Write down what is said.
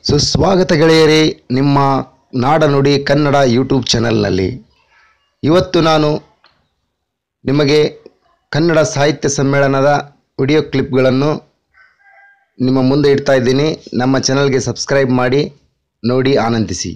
ಸುಸ್ವಾಗತ ಗೆಳೆಯರೇ ನಿಮ್ಮ ನಾಡನುಡಿ ಕನ್ನಡ ಯೂಟ್ಯೂಬ್ ಚಾನಲ್ನಲ್ಲಿ ಇವತ್ತು ನಾನು ನಿಮಗೆ ಕನ್ನಡ ಸಾಹಿತ್ಯ ಸಮ್ಮೇಳನದ ವಿಡಿಯೋ ಕ್ಲಿಪ್ಗಳನ್ನು ನಿಮ್ಮ ಮುಂದೆ ಇಡ್ತಾ ಇದ್ದೀನಿ ನಮ್ಮ ಚಾನಲ್ಗೆ ಸಬ್ಸ್ಕ್ರೈಬ್ ಮಾಡಿ ನೋಡಿ ಆನಂದಿಸಿ